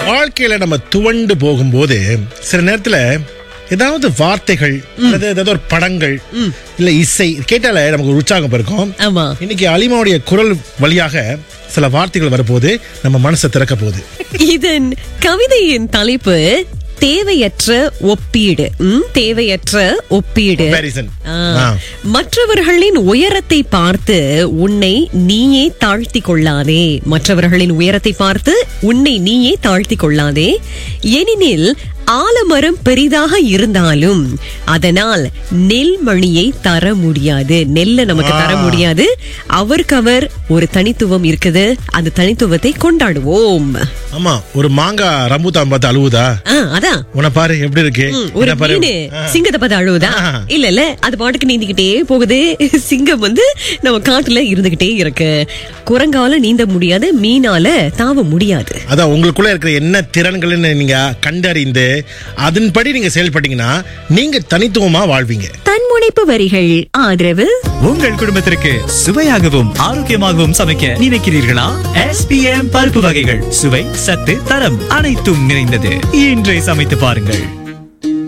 வாழ்க்கையில நம்ம துவண்டு போகும்போது சில நேரத்துல ஏதாவது வார்த்தைகள் அல்லது ஏதாவது ஒரு படங்கள் இல்ல இசை கேட்டாலே நமக்கு ஒரு உற்சாகம் இருக்கும் ஆமா இன்னைக்கு அலிமாவுடைய குரல் வழியாக சில வார்த்தைகள் வரப்போகுது நம்ம மனசை திறக்க போகுது இதன் கவிதையின் தலைப்பு தேவையற்ற ஒப்பீடு ம், தேவையற்ற ஒப்பீடு Comparison. ஆ. ஆ. மற்றவர்களின் உயரத்தை பார்த்து உன்னை நீயே தாழ்த்தி கொள்ளாதே மற்றவர்களின் உயரத்தை பார்த்து உன்னை நீயே தாழ்த்தி கொள்ளாதே எனினில் ஆலமரம் பெரிதாக இருந்தாலும் அதனால் நெல்மணியை தர முடியாது நெல்லை நமக்கு தர ஆ. முடியாது அவருக்கவர் ஒரு தனித்துவம் இருக்குது அந்த தனித்துவத்தை கொண்டாடுவோம் ஆமா ஒரு மாங்காய் ரம்பூத்தான் பார்த்து அழுவுதா ஆ, அதான் உன்னை பாரு எப்படி இருக்கு ம், ஒரு என்னை பாரு. மீனு ஆ. சிங்கத்தை பார்த்து அழுவுதா ஆ. இல்ல இல்ல அது பாட்டுக்கு நீந்திக்கிட்டே போகுது சிங்கம் வந்து நம்ம காட்டுல இருந்துகிட்டே இருக்கு குரங்கால நீந்த முடியாது மீனால தாவ முடியாது அதான் உங்களுக்குள்ள இருக்கிற என்ன திறன்கள்னு நீங்க கண்டறிந்து அதன்படி நீங்க செயல்பட்டீங்கன்னா நீங்க தனித்துவமா வாழ்வீங்க தன்முனைப்பு வரிகள் ஆதரவு உங்கள் குடும்பத்திற்கு சுவையாகவும் ஆரோக்கியமாகவும் சமைக்க நினைக்கிறீர்களா எஸ்பிஎம் பருப்பு வகைகள் சுவை சத்து தரம் அனைத்தும் நிறைந்தது இன்றை சமைத்து பாருங்கள்